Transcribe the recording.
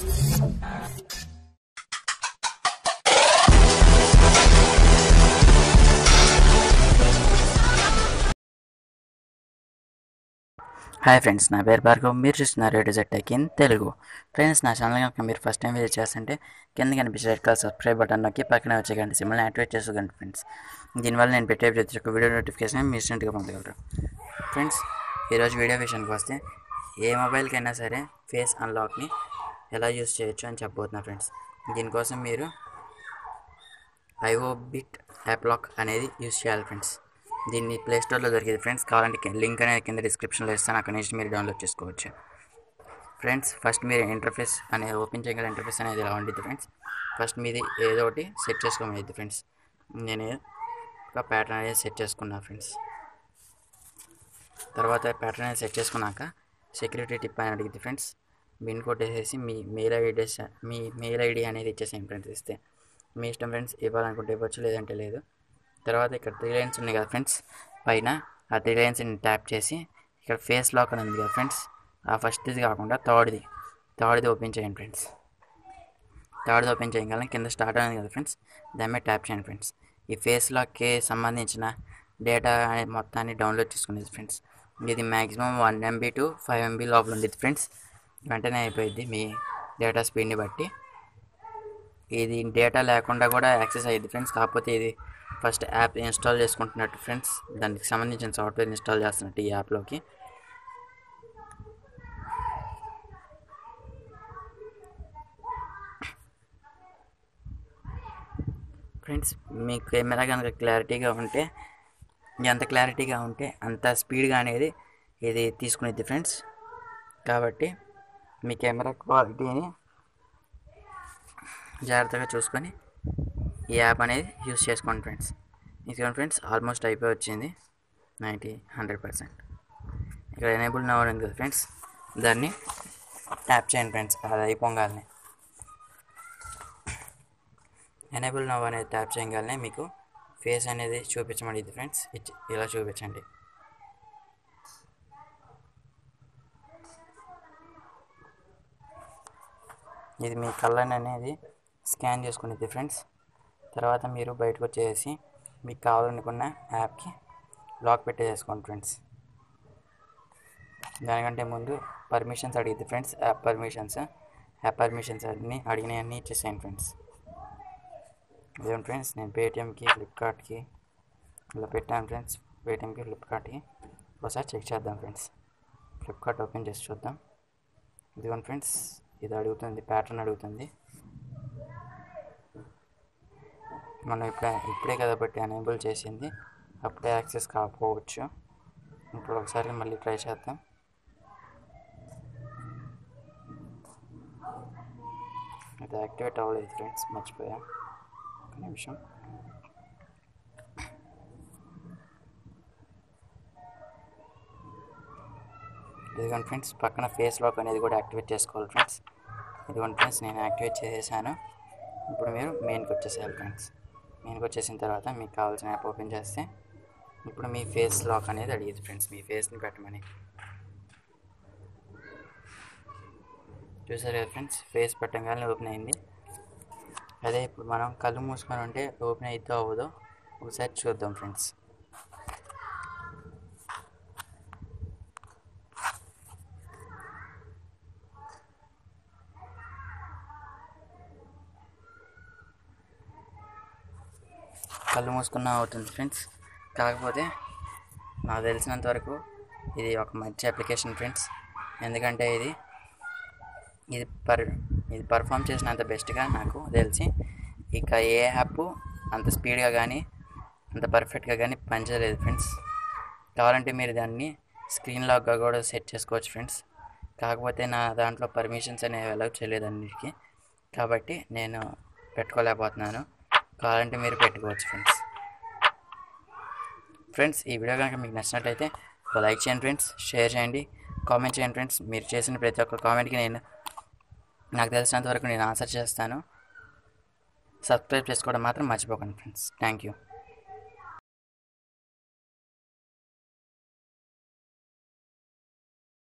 hi friends నా పేరు భార్గవ్ మీరు చూస్తున్నారు radio tech in Telugu friends నా ఛానల్ కనుక మీరు ఫస్ట్ టైం విజిట్ చేస్తుంటే కింద కనిపించే రెడ్ కలర్ సబ్స్క్రైబ్ బటన్ నొక్కి పక్కన వచ్చే గంట సింబల్ని యాక్టివేట్ చేసుకోండి ఫ్రెండ్స్ దీనివల్ల నేను పెట్టే ప్రతి ఒక్క వీడియో నోటిఫికేషన్ మీ ఇన్స్టెంట్గా పొందగలరు ఫ్రెండ్స్ ఈరోజు వీడియో విషయానికి వస్తే ఏ మొబైల్కైనా సరే ఫేస్ అన్లాక్ని ఎలా యూస్ చేయొచ్చు అని చెప్పబోతున్నా ఫ్రెండ్స్ దీనికోసం మీరు ఐఓ బిట్ యాప్ లాక్ అనేది యూస్ చేయాలి ఫ్రెండ్స్ దీన్ని ప్లే స్టోర్లో దొరికింది ఫ్రెండ్స్ కావాలంటే లింక్ అనేది కింద డిస్క్రిప్షన్లో ఇస్తాను అక్కడ నుంచి మీరు డౌన్లోడ్ చేసుకోవచ్చు ఫ్రెండ్స్ ఫస్ట్ మీరు ఇంటర్ఫేస్ అనేది ఓపెన్ చేయగల ఇంటర్ఫేస్ అనేది ఇలా ఉంటుంది ఫ్రెండ్స్ ఫస్ట్ మీది ఏదో ఒకటి సెట్ చేసుకోమని ఫ్రెండ్స్ నేను ఒక ప్యాటర్న్ అనేది సెట్ చేసుకున్నా ఫ్రెండ్స్ తర్వాత ప్యాటర్న్ అనేది సెట్ చేసుకున్నాక సెక్యూరిటీ టిప్ అని అడిగింది ఫ్రెండ్స్ బిన్ కొట్టేసేసి మీ మెయిల్ ఐడి మీ మెయిల్ ఐడి అనేది ఇచ్చేసేయండి ఫ్రెండ్స్ ఇస్తే మీ ఇష్టం ఫ్రెండ్స్ ఇవ్వాలనుకుంటే ఇవ్వచ్చు లేదంటే లేదు తర్వాత ఇక్కడ త్రీ లైన్స్ ఉన్నాయి కదా ఫ్రెండ్స్ పైన ఆ త్రీ లైన్స్ని ట్యాప్ చేసి ఇక్కడ ఫేస్ లాక్ అని ఉంది కదా ఫ్రెండ్స్ ఆ ఫస్ట్ది కాకుండా థర్డ్ది థర్డ్ది ఓపెన్ చేయండి ఫ్రెండ్స్ థర్డ్ది ఓపెన్ చేయగలం కింద స్టార్ట్ అనేది కదా ఫ్రెండ్స్ దాని మీద ట్యాప్ చేయండి ఫ్రెండ్స్ ఈ ఫేస్ లాక్కి సంబంధించిన డేటా అనే మొత్తాన్ని డౌన్లోడ్ చేసుకునేది ఫ్రెండ్స్ ఇది maximum one MB to five MB లోపల ఉంది ఫ్రెండ్స్ వెంటనే అయిపోయింది మీ డేటా స్పీడ్ని బట్టి ఇది డేటా లేకుండా కూడా యాక్సెస్ అయ్యింది ఫ్రెండ్స్ కాకపోతే ఇది ఫస్ట్ యాప్ ఇన్స్టాల్ చేసుకుంటున్నట్టు ఫ్రెండ్స్ దానికి సంబంధించిన సాఫ్ట్వేర్ ఇన్స్టాల్ చేస్తున్నట్టు ఈ యాప్లోకి ఫ్రెండ్స్ మీ కెమెరా కనుక క్లారిటీగా ఉంటే ఎంత క్లారిటీగా ఉంటే అంత స్పీడ్గా అనేది ఇది తీసుకునేది ఫ్రెండ్స్ కాబట్టి మీ కెమెరా క్వాలిటీని జాగ్రత్తగా చూసుకొని ఈ యాప్ అనేది యూస్ చేసుకోండి ఫ్రెండ్స్ ఇదిగోండి ఫ్రెండ్స్ ఆల్మోస్ట్ అయిపోయి వచ్చింది నైంటీ హండ్రెడ్ పర్సెంట్ ఇక్కడ ఎనేబుల్ నవ్ ఉంది కదా ఫ్రెండ్స్ దాన్ని ట్యాప్ చేయండి ఫ్రెండ్స్ అది అయిపోగానే ఎనేబుల్ నవ్ అనేది ట్యాప్ చేయగానే మీకు ఫేస్ అనేది చూపించమడిది ఫ్రెండ్స్ ఇలా చూపించండి ఇది మీ కళ్ళని అనేది స్కాన్ చేసుకునేది ఫ్రెండ్స్ తర్వాత మీరు బయటకు వచ్చేసి మీకు కావాలనుకున్న యాప్కి లాక్ పెట్టేసుకోండి ఫ్రెండ్స్ దానికంటే ముందు పర్మిషన్స్ అడిగింది friends app permissions app permissions అన్నీ అడిగినవన్నీ ఇచ్చేసాను ఫ్రెండ్స్ ఇదేంటి ఫ్రెండ్స్ నేను పేటిఎంకి ఫ్లిప్కార్ట్కి ఇలా పెట్టాను ఫ్రెండ్స్ పేటిఎంకి ఫ్లిప్కార్ట్కి ఒకసారి చెక్ చేద్దాం ఫ్రెండ్స్ ఫ్లిప్కార్ట్ ఓపెన్ చేసి చూద్దాం ఇదిగోండి ఫ్రెండ్స్ ఇది అడుగుతుంది ప్యాటర్న్ అడుగుతుంది మనం ఇప్పుడు ఇప్పుడే కదా బట్టి ఎనేబుల్ చేసింది అప్పుడే యాక్సెస్ కాకపోవచ్చు ఇప్పుడు ఒకసారి మళ్ళీ ట్రై చేద్దాం ఇది యాక్టివేట్ అవ్వలేదు ఫ్రెండ్స్ మర్చిపోయా ఒక నిమిషం ఇదిగోండి ఫ్రెండ్స్ పక్కన ఫేస్ లాక్ అనేది కూడా యాక్టివేట్ చేసుకోవాలి ఫ్రెండ్స్ ఇదిగోండి ఫ్రెండ్స్ నేను యాక్టివేట్ చేసేసాను ఇప్పుడు మీరు మెయిన్కి వచ్చేసేయాలి ఫ్రెండ్స్ మెయిన్కి వచ్చేసిన తర్వాత మీకు కావాల్సిన యాప్ ఓపెన్ చేస్తే ఇప్పుడు మీ ఫేస్ లాక్ అనేది అడిగేది ఫ్రెండ్స్ మీ ఫేస్ని పెట్టమని చూసారు కదా ఫ్రెండ్స్ ఫేస్ పెట్టగానే ఓపెన్ అయింది అదే ఇప్పుడు మనం కళ్ళు మూసుకొని ఉంటే ఓపెన్ అవుతుందో అవ్వదో ఒకసారి చూద్దాం ఫ్రెండ్స్ కళ్ళు మూసుకున్నా అవుతుంది ఫ్రెండ్స్ కాకపోతే నాకు తెలిసినంత వరకు ఇది ఒక మంచి అప్లికేషన్ ఫ్రెండ్స్ ఎందుకంటే ఇది ఇది పర్ ఇది పర్ఫామ్ చేసినంత బెస్ట్గా నాకు తెలిసి ఇక ఏ యాప్ అంత స్పీడ్గా కానీ అంత పర్ఫెక్ట్గా కానీ పనిచేయలేదు ఫ్రెండ్స్ కావాలంటే మీరు దాన్ని స్క్రీన్ లాక్గా కూడా సెట్ చేసుకోవచ్చు ఫ్రెండ్స్ కాకపోతే నా దాంట్లో పర్మిషన్స్ అనేవి అలౌ చేయలేదు అన్నిటికీ కాబట్టి నేను పెట్టుకోలేకపోతున్నాను కావాలంటే మీరు పెట్టుకోవచ్చు ఫ్రెండ్స్ ఫ్రెండ్స్ ఈ వీడియో కనుక మీకు నచ్చినట్లయితే లైక్ చేయండి ఫ్రెండ్స్ షేర్ చేయండి కామెంట్ చేయండి ఫ్రెండ్స్ మీరు చేసిన ప్రతి ఒక్క కామెంట్కి నేను నాకు తెలిసినంత వరకు నేను ఆన్సర్ చేస్తాను సబ్స్క్రైబ్ చేసుకోవడం మాత్రం మర్చిపోకండి ఫ్రెండ్స్ థ్యాంక్ యూ